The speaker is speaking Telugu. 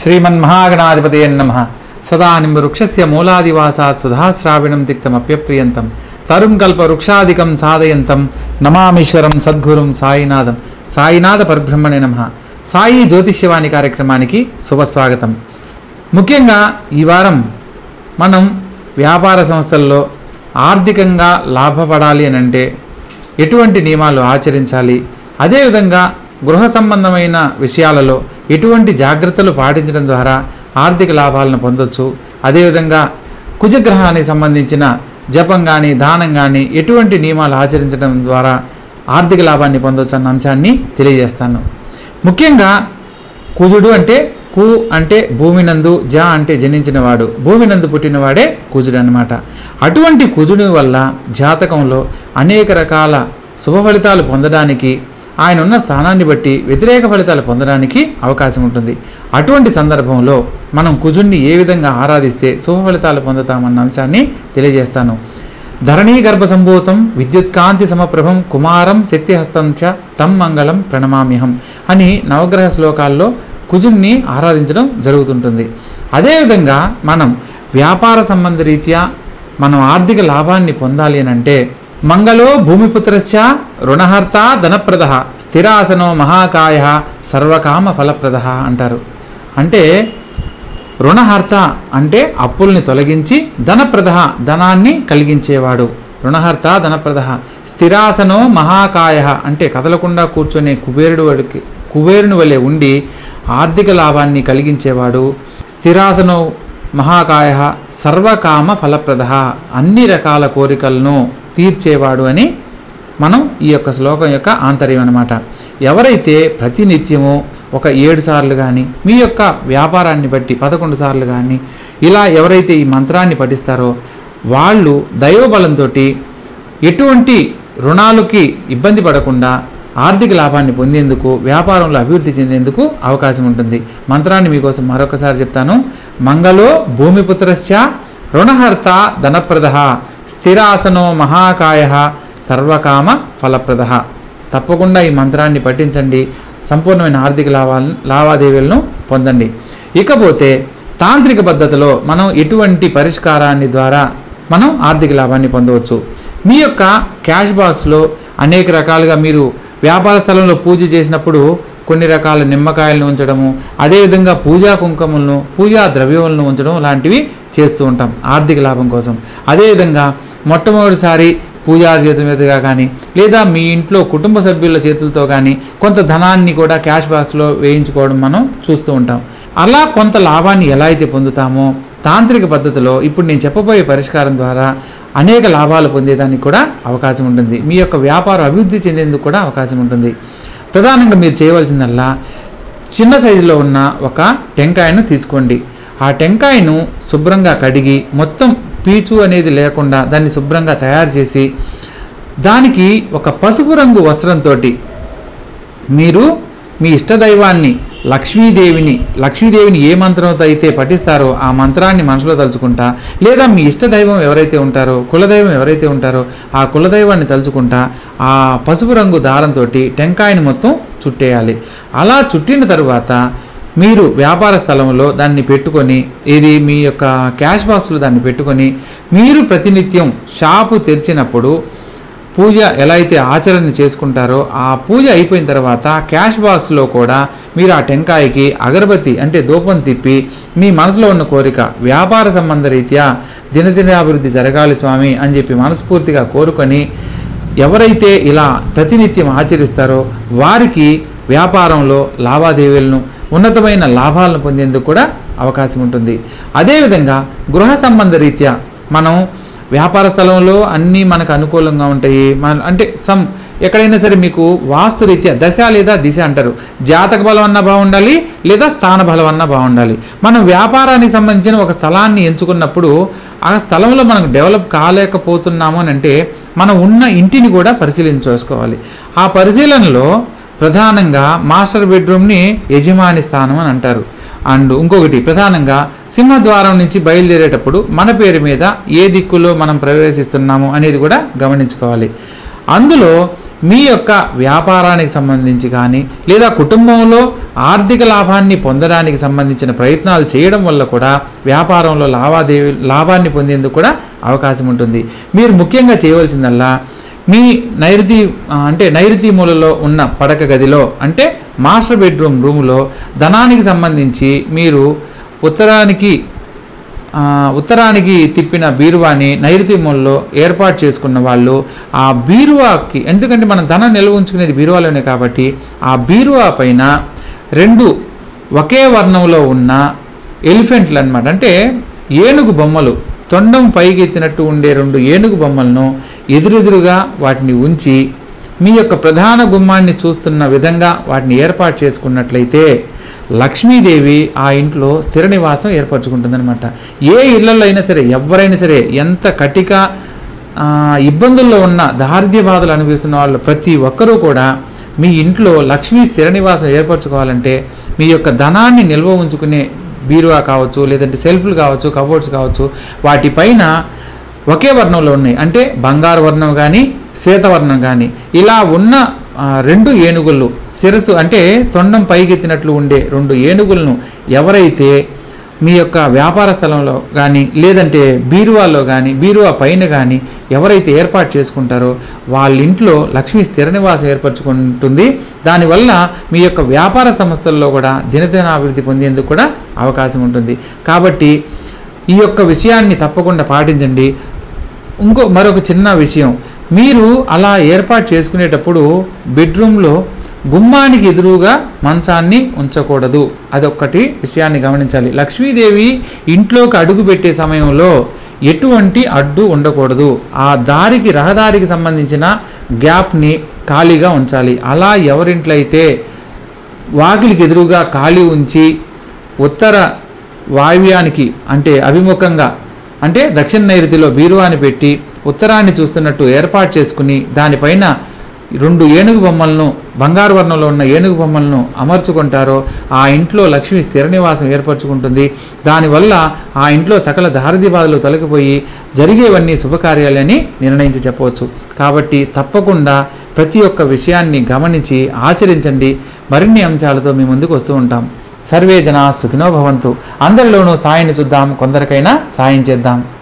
శ్రీమన్మహాగణాధిపతయ నమ సదానిం వృక్షస్య మూలాదివాసాత్ సుధాశ్రావిణం తిక్తమప్యప్రియంతం తరుం కల్ప వృక్షాదికం సాధయంతం నమామీశ్వరం సద్గురుం సాయినాథం సాయినాథ పరబ్రహ్మణే నమ సాయి జ్యోతిష్యవాణి కార్యక్రమానికి శుభస్వాగతం ముఖ్యంగా ఈ వారం మనం వ్యాపార సంస్థల్లో ఆర్థికంగా లాభపడాలి అని అంటే ఎటువంటి నియమాలు ఆచరించాలి అదేవిధంగా గృహ సంబంధమైన విషయాలలో ఎటువంటి జాగ్రత్తలు పాటించడం ద్వారా ఆర్థిక లాభాలను పొందొచ్చు అదేవిధంగా కుజగ్రహానికి సంబంధించిన జపం కానీ దానం కానీ ఎటువంటి నియమాలు ఆచరించడం ద్వారా ఆర్థిక లాభాన్ని పొందొచ్చు అన్న అంశాన్ని తెలియజేస్తాను ముఖ్యంగా కుజుడు అంటే కు అంటే భూమినందు జ అంటే జనించినవాడు భూమినందు పుట్టినవాడే కుజుడు అన్నమాట అటువంటి కుజుడి వల్ల జాతకంలో అనేక రకాల శుభ ఫలితాలు పొందడానికి ఆయన ఉన్న స్థానాన్ని బట్టి వ్యతిరేక ఫలితాలు పొందడానికి అవకాశం ఉంటుంది అటువంటి సందర్భంలో మనం కుజుణ్ణి ఏ విధంగా ఆరాధిస్తే శుభ ఫలితాలు పొందుతామన్న అంశాన్ని తెలియజేస్తాను ధరణీ గర్భ సంభూతం విద్యుత్కాంతి సమప్రభం కుమారం శక్తిహస్తం చ తం మంగళం ప్రణమామ్యహం అని నవగ్రహ శ్లోకాల్లో కుజుణ్ణి ఆరాధించడం జరుగుతుంటుంది అదేవిధంగా మనం వ్యాపార సంబంధ రీత్యా మనం ఆర్థిక లాభాన్ని పొందాలి అని అంటే మంగళో భూమిపుత్రశ్చ రుణహర్త ధనప్రద స్థిరాసనో మహాకాయ సర్వకామ ఫలప్రద అంటారు అంటే రుణహర్త అంటే అప్పుల్ని తొలగించి ధనప్రద ధనాన్ని కలిగించేవాడు రుణహర్త ధనప్రద స్థిరాసనో మహాకాయ అంటే కదలకుండా కూర్చొనే కుబేరుడు వాడికి కుబేరుని వలె ఉండి ఆర్థిక లాభాన్ని కలిగించేవాడు స్థిరాసనో మహాకాయ సర్వకామ ఫలప్రద అన్ని రకాల కోరికలను తీర్చేవాడు అని మనం ఈ యొక్క శ్లోకం యొక్క ఆంతర్యం అనమాట ఎవరైతే ప్రతినిత్యము ఒక ఏడు సార్లు కానీ మీ యొక్క వ్యాపారాన్ని బట్టి పదకొండు సార్లు కానీ ఇలా ఎవరైతే ఈ మంత్రాన్ని పఠిస్తారో వాళ్ళు దైవబలంతో ఎటువంటి రుణాలకి ఇబ్బంది పడకుండా ఆర్థిక లాభాన్ని పొందేందుకు వ్యాపారంలో అభివృద్ధి చెందేందుకు అవకాశం ఉంటుంది మంత్రాన్ని మీకోసం మరొకసారి చెప్తాను మంగళో భూమిపుత్రశ్చ రుణహర్త ధనప్రద స్థిరాసనో మహాకాయ సర్వకామ ఫలప్రద తప్పకుండా ఈ మంత్రాన్ని పఠించండి సంపూర్ణమైన ఆర్థిక లాభాలను లావాదేవీలను పొందండి ఇకపోతే తాంత్రిక పద్ధతిలో మనం ఎటువంటి పరిష్కారాన్ని ద్వారా మనం ఆర్థిక లాభాన్ని పొందవచ్చు మీ యొక్క క్యాష్ బాక్స్లో అనేక రకాలుగా మీరు వ్యాపార స్థలంలో పూజ చేసినప్పుడు కొన్ని రకాల నిమ్మకాయలను ఉంచడము అదేవిధంగా పూజా కుంకుమలను పూజా ద్రవ్యములను ఉంచడం లాంటివి చేస్తూ ఉంటాం ఆర్థిక లాభం కోసం అదేవిధంగా మొట్టమొదటిసారి పూజారి చేతుల మీదుగా కానీ లేదా మీ ఇంట్లో కుటుంబ సభ్యుల చేతులతో కానీ కొంత ధనాన్ని కూడా క్యాష్ బాక్స్లో వేయించుకోవడం మనం చూస్తూ ఉంటాం అలా కొంత లాభాన్ని ఎలా అయితే పొందుతామో తాంత్రిక పద్ధతిలో ఇప్పుడు నేను చెప్పబోయే పరిష్కారం ద్వారా అనేక లాభాలు పొందేదానికి కూడా అవకాశం ఉంటుంది మీ యొక్క వ్యాపారం అభివృద్ధి చెందేందుకు కూడా అవకాశం ఉంటుంది ప్రధానంగా మీరు చేయవలసిందల్లా చిన్న సైజులో ఉన్న ఒక టెంకాయను తీసుకోండి ఆ టెంకాయను శుభ్రంగా కడిగి మొత్తం పీచు అనేది లేకుండా దాన్ని శుభ్రంగా తయారు చేసి దానికి ఒక పసుపు రంగు వస్త్రంతో మీరు మీ ఇష్టదైవాన్ని లక్ష్మీదేవిని లక్ష్మీదేవిని ఏ మంత్రంతో అయితే పఠిస్తారో ఆ మంత్రాన్ని మనసులో తలుచుకుంటా లేదా మీ ఇష్టదైవం ఎవరైతే ఉంటారో కులదైవం ఎవరైతే ఉంటారో ఆ కులదైవాన్ని తలుచుకుంటా ఆ పసుపు రంగు దారంతో టెంకాయని మొత్తం చుట్టేయాలి అలా చుట్టిన తరువాత మీరు వ్యాపార స్థలంలో దాన్ని పెట్టుకొని ఇది మీ యొక్క క్యాష్ బాక్స్లో దాన్ని పెట్టుకొని మీరు ప్రతినిత్యం షాపు తెరిచినప్పుడు పూజ ఎలా అయితే ఆచరణ చేసుకుంటారో ఆ పూజ అయిపోయిన తర్వాత క్యాష్ బాక్స్లో కూడా మీరు ఆ టెంకాయకి అగరబత్తి అంటే ధూపం తిప్పి మీ మనసులో ఉన్న కోరిక వ్యాపార సంబంధ రీత్యా దినదినాభివృద్ధి జరగాలి స్వామి అని చెప్పి మనస్ఫూర్తిగా కోరుకొని ఎవరైతే ఇలా ప్రతినిత్యం ఆచరిస్తారో వారికి వ్యాపారంలో లావాదేవీలను ఉన్నతమైన లాభాలను పొందేందుకు కూడా అవకాశం ఉంటుంది అదేవిధంగా గృహ సంబంధ రీత్యా మనం వ్యాపార స్థలంలో అన్నీ మనకు అనుకూలంగా ఉంటాయి మన అంటే సమ్ ఎక్కడైనా సరే మీకు వాస్తు రీత్యా దశ లేదా దిశ అంటారు జాతక బలం అన్నా బాగుండాలి లేదా స్థాన బలం అన్నా బాగుండాలి మనం వ్యాపారానికి సంబంధించిన ఒక స్థలాన్ని ఎంచుకున్నప్పుడు ఆ స్థలంలో మనకు డెవలప్ కాలేకపోతున్నాము అని అంటే మనం ఉన్న ఇంటిని కూడా పరిశీలించుకోవాలి ఆ పరిశీలనలో ప్రధానంగా మాస్టర్ బెడ్రూమ్ని యజమాని స్థానం అని అంటారు అండ్ ఇంకొకటి ప్రధానంగా సింహద్వారం నుంచి బయలుదేరేటప్పుడు మన పేరు మీద ఏ దిక్కులో మనం ప్రవేశిస్తున్నాము అనేది కూడా గమనించుకోవాలి అందులో మీ యొక్క వ్యాపారానికి సంబంధించి కానీ లేదా కుటుంబంలో ఆర్థిక లాభాన్ని పొందడానికి సంబంధించిన ప్రయత్నాలు చేయడం వల్ల కూడా వ్యాపారంలో లావాదేవీ లాభాన్ని పొందేందుకు కూడా అవకాశం ఉంటుంది మీరు ముఖ్యంగా చేయవలసిందల్లా మీ నైరుతి ఆ, అంటే నైరుతి మూలలో ఉన్న పడక గదిలో అంటే మాస్టర్ బెడ్రూమ్ రూములో ధనానికి సంబంధించి మీరు ఉత్తరానికి ఆ, ఉత్తరానికి తిప్పిన బీరువాని నైరుతి మూలలో ఏర్పాటు చేసుకున్న వాళ్ళు ఆ బీరువాకి ఎందుకంటే మనం ధనం నిల్వ ఉంచుకునేది బీరువాలోనే కాబట్టి ఆ బీరువా పైన రెండు ఒకే వర్ణంలో ఉన్న ఎలిఫెంట్లు అన్నమాట అంటే ఏనుగు బొమ్మలు తొండం పైకి ఎత్తినట్టు ఉండే రెండు ఏనుగు బొమ్మలను ఎదురెదురుగా వాటిని ఉంచి మీ యొక్క ప్రధాన గుమ్మాన్ని చూస్తున్న విధంగా వాటిని ఏర్పాటు చేసుకున్నట్లయితే లక్ష్మీదేవి ఆ ఇంట్లో స్థిర నివాసం ఏర్పరచుకుంటుందన్నమాట ఏ ఇళ్లలో అయినా సరే ఎవరైనా సరే ఎంత కటిక ఆ, ఇబ్బందుల్లో ఉన్న దారిద్ర్య బాధలు అనిపిస్తున్న వాళ్ళు ప్రతి ఒక్కరూ కూడా మీ ఇంట్లో లక్ష్మీ స్థిర నివాసం ఏర్పరచుకోవాలంటే మీ యొక్క ధనాన్ని నిల్వ ఉంచుకునే బీరువా కావచ్చు లేదంటే సెల్ఫ్లు కావచ్చు కబోర్డ్స్ కావచ్చు వాటిపైన ఒకే వర్ణంలో ఉన్నాయి అంటే బంగారు వర్ణం కానీ శ్వేతవర్ణం కానీ ఇలా ఉన్న ఆ, రెండు ఏనుగులు శిరస్సు అంటే తొండం పైకెత్తినట్లు ఉండే రెండు ఏనుగులను ఎవరైతే మీ యొక్క వ్యాపార స్థలంలో కానీ లేదంటే బీరువాలో కానీ బీరువా పైన కానీ ఎవరైతే ఏర్పాటు చేసుకుంటారో వాళ్ళ ఇంట్లో లక్ష్మీ స్థిర నివాసం ఏర్పరచుకుంటుంది దానివల్ల మీ యొక్క వ్యాపార సంస్థల్లో కూడా దినదినాభివృద్ధి పొందేందుకు కూడా అవకాశం ఉంటుంది కాబట్టి ఈ యొక్క విషయాన్ని తప్పకుండా పాటించండి ఇంకో మరొక చిన్న విషయం మీరు అలా ఏర్పాటు చేసుకునేటప్పుడు బెడ్రూమ్లో గుమ్మానికి ఎదురుగా మంచాన్ని ఉంచకూడదు అదొక్కటి విషయాన్ని గమనించాలి లక్ష్మీదేవి ఇంట్లోకి అడుగు పెట్టే సమయంలో ఎటువంటి అడ్డు ఉండకూడదు ఆ దారికి రహదారికి సంబంధించిన గ్యాప్ని ఖాళీగా ఉంచాలి అలా ఎవరింట్లో అయితే వాకిలికి ఎదురుగా ఖాళీ ఉంచి ఉత్తర వాయువ్యానికి అంటే అభిముఖంగా అంటే దక్షిణ నైరుతిలో బీరువాని పెట్టి ఉత్తరాన్ని చూస్తున్నట్టు ఏర్పాటు చేసుకుని దానిపైన రెండు ఏనుగు బొమ్మలను బంగారు వర్ణంలో ఉన్న ఏనుగు బొమ్మలను అమర్చుకుంటారో ఆ ఇంట్లో లక్ష్మి స్థిర నివాసం ఏర్పరచుకుంటుంది దానివల్ల ఆ ఇంట్లో సకల దారిద్ర్య బాధలు తొలగిపోయి జరిగేవన్నీ శుభకార్యాలని నిర్ణయించి చెప్పవచ్చు కాబట్టి తప్పకుండా ప్రతి ఒక్క విషయాన్ని గమనించి ఆచరించండి మరిన్ని అంశాలతో మీ ముందుకు వస్తూ ఉంటాం సర్వే జనా సుఖినో భవంతు అందరిలోనూ సాయాన్ని చూద్దాం కొందరికైనా సాయం చేద్దాం